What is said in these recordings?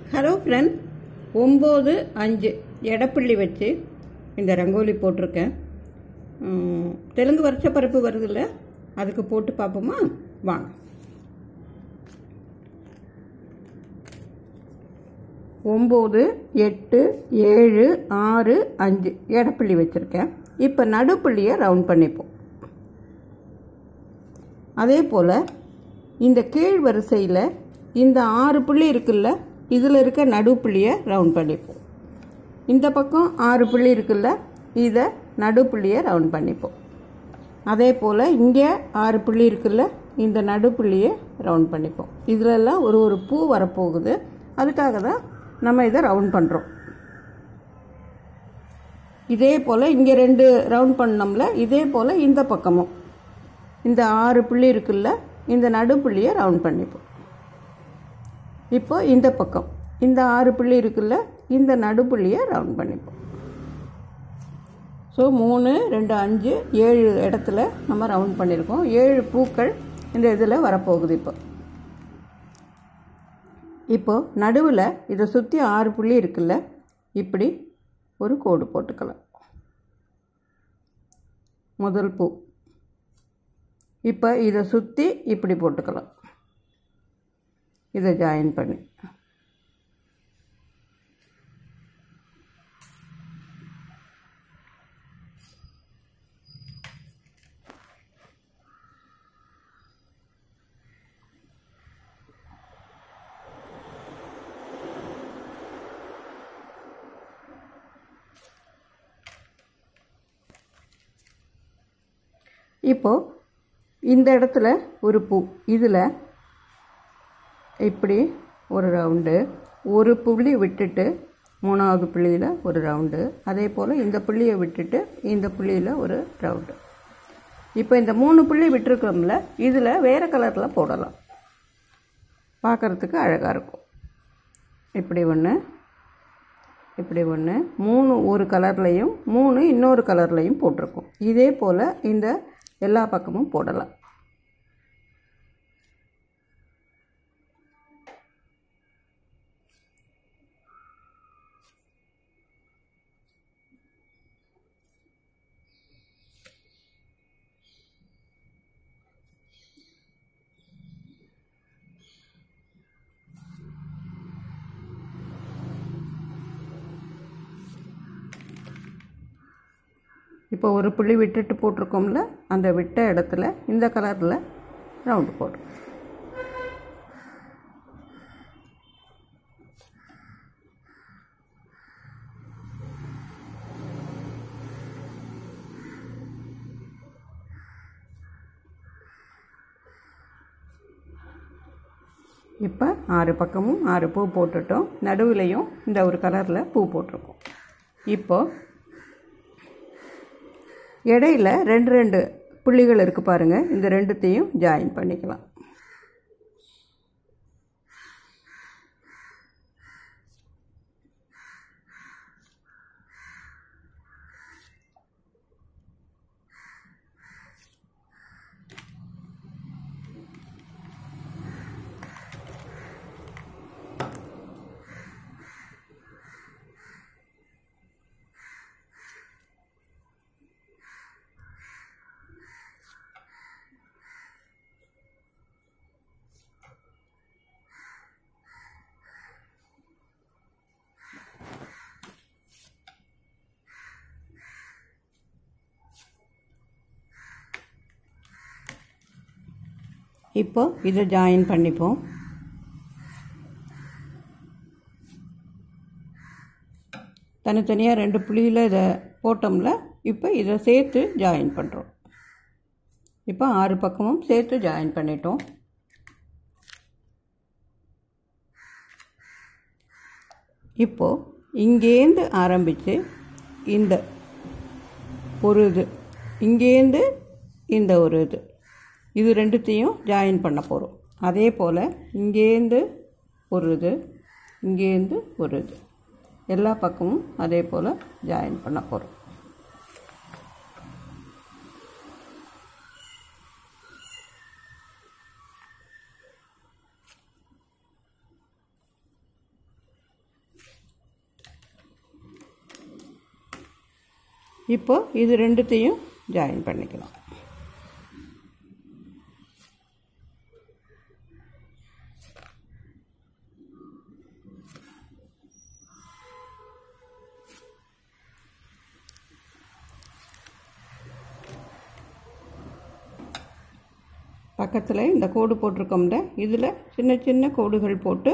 hello friend ஒம்பது அஞ்சு எடப்புள்ளி வச்சு இந்த ரங்கோலி போட்டிருக்கேன் உம், தெலுங்கு வருஷ பருப்பு வருதுல்ல அதுக்கு போட்டு பார்ப்போமா வாங்க ஒம்பது எட்டு ஏழு ஆறு அஞ்சு எடப்புள்ளி வச்சுருக்கேன் இப்போ நடுப்புள்ளியை ரவுண்ட் பண்ணிப்போம் அதே போல் இந்த கீழ் வரிசையில் இந்த ஆறு புள்ளி இருக்குல்ல இதில் இருக்க நடுப்புள்ளியை ரவுண்ட் பண்ணிப்போம் இந்த பக்கம் ஆறு புள்ளி இருக்குல்ல இதை நடுப்புள்ளியை ரவுண்ட் பண்ணிப்போம் அதே போல் இங்கே ஆறு புள்ளி இருக்குல்ல இந்த நடுப்புள்ளியை ரவுண்ட் பண்ணிப்போம் இதிலெல்லாம் ஒரு ஒரு பூ வரப்போகுது அதுக்காக தான் நம்ம இதை ரவுண்ட் பண்ணுறோம் இதே போல் இங்கே ரெண்டு ரவுண்ட் பண்ணோம்ல இதே போல் இந்த பக்கமும் இந்த ஆறு புள்ளி இருக்குல்ல இந்த நடுப்புள்ளியை ரவுண்ட் பண்ணிப்போம் இப்போ இந்த பக்கம் இந்த ஆறு புள்ளி இருக்குல்ல இந்த நடுப்புள்ளியை ரவுண்ட் பண்ணிப்போம் ஸோ மூணு ரெண்டு அஞ்சு ஏழு இடத்துல நம்ம ரவுண்ட் பண்ணியிருக்கோம் ஏழு பூக்கள் இந்த இதில் வரப்போகுது இப்போ இப்போ நடுவில் இதை சுற்றி ஆறு புள்ளி இருக்குல்ல இப்படி ஒரு கோடு போட்டுக்கலாம் முதல் பூ இப்போ இதை சுற்றி இப்படி போட்டுக்கலாம் இதை ஜாயின் பண்ணி இப்போ இந்த இடத்துல ஒரு பூ இதில் இப்படி ஒரு ரவுண்டு ஒரு புள்ளி விட்டுட்டு மூணாவது புள்ளியில் ஒரு ரவுண்டு அதே போல் இந்த புள்ளியை விட்டுட்டு இந்த புள்ளியில் ஒரு ரவுண்டு இப்போ இந்த மூணு புள்ளி விட்டுருக்கோம்ல இதில் வேறு கலரில் போடலாம் பார்க்குறதுக்கு அழகாக இருக்கும் இப்படி ஒன்று இப்படி ஒன்று மூணு ஒரு கலர்லையும் மூணு இன்னொரு கலர்லையும் போட்டிருக்கோம் இதே போல் இந்த எல்லா பக்கமும் போடலாம் இப்போ ஒரு புள்ளி விட்டுட்டு போட்டிருக்கோம்ல அந்த விட்ட இடத்துல இந்த கலரில் ரவுண்டு போடும் இப்போ ஆறு பக்கமும் ஆறு பூ போட்டுட்டோம் நடுவுலையும் இந்த ஒரு கலரில் பூ போட்டிருக்கோம் இப்போ இடையில ரெண்டு ரெண்டு புள்ளிகள் இருக்குது பாருங்கள் இந்த ரெண்டுத்தையும் ஜாயின் பண்ணிக்கலாம் இப்போ இதை ஜாயின் பண்ணிப்போம் தனித்தனியாக ரெண்டு புள்ளியில் இதை போட்டோம்ல இப்போ இதை சேர்த்து ஜாயின் பண்ணுறோம் இப்போ ஆறு பக்கமும் சேர்த்து ஜாயின் பண்ணிட்டோம் இப்போது இங்கேருந்து ஆரம்பித்து இந்த ஒரு இது இங்கேருந்து இந்த ஒரு இது இது ரெண்டுத்தையும் ஜாயின் பண்ண போகிறோம் அதே போல் இங்கேருந்து ஒரு இது இங்கேருந்து ஒரு இது எல்லா பக்கமும் அதே போல் ஜாயின் பண்ண போகிறோம் இப்போ இது ரெண்டுத்தையும் ஜாயின் பண்ணிக்கலாம் பக்கத்தில் இந்த கோடு போட்டிருக்கோம்ல இதில் சின்ன சின்ன கோடுகள் போட்டு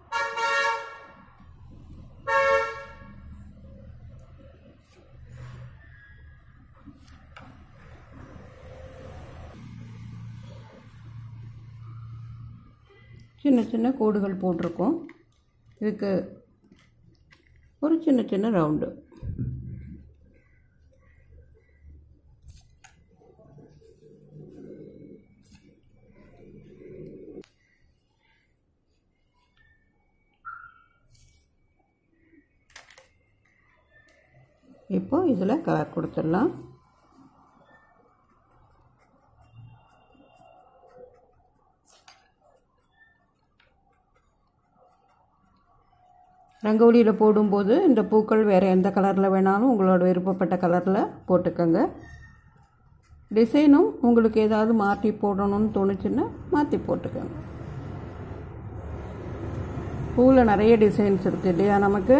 சின்ன சின்ன கோடுகள் போட்டிருக்கோம் இதுக்கு ஒரு சின்ன சின்ன ரவுண்டு இப்போ இதில் கலர் கொடுத்துடலாம் ரங்கோலியில் போடும்போது இந்த பூக்கள் வேறு எந்த கலரில் வேணாலும் உங்களோட விருப்பப்பட்ட கலரில் போட்டுக்கோங்க டிசைனும் உங்களுக்கு ஏதாவது மாற்றி போடணும்னு தோணுச்சுன்னா மாற்றி போட்டுக்கோங்க பூவில் நிறைய டிசைன்ஸ் இருக்குது இல்லையா நமக்கு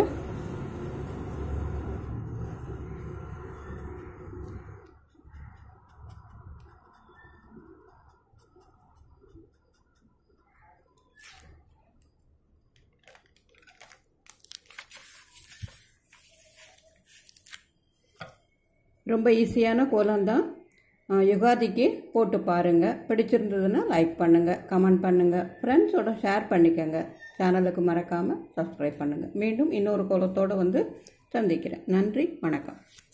ரொம்ப ஈஸியான கோலம்தான் யுகாதிக்கு போட்டு பாருங்கள் பிடிச்சிருந்ததுன்னா லைக் பண்ணுங்கள் கமெண்ட் பண்ணுங்கள் ஃப்ரெண்ட்ஸோட ஷேர் பண்ணிக்கோங்க சேனலுக்கு மறக்காமல் சப்ஸ்கிரைப் பண்ணுங்கள் மீண்டும் இன்னொரு கோலத்தோடு வந்து சந்திக்கிறேன் நன்றி வணக்கம்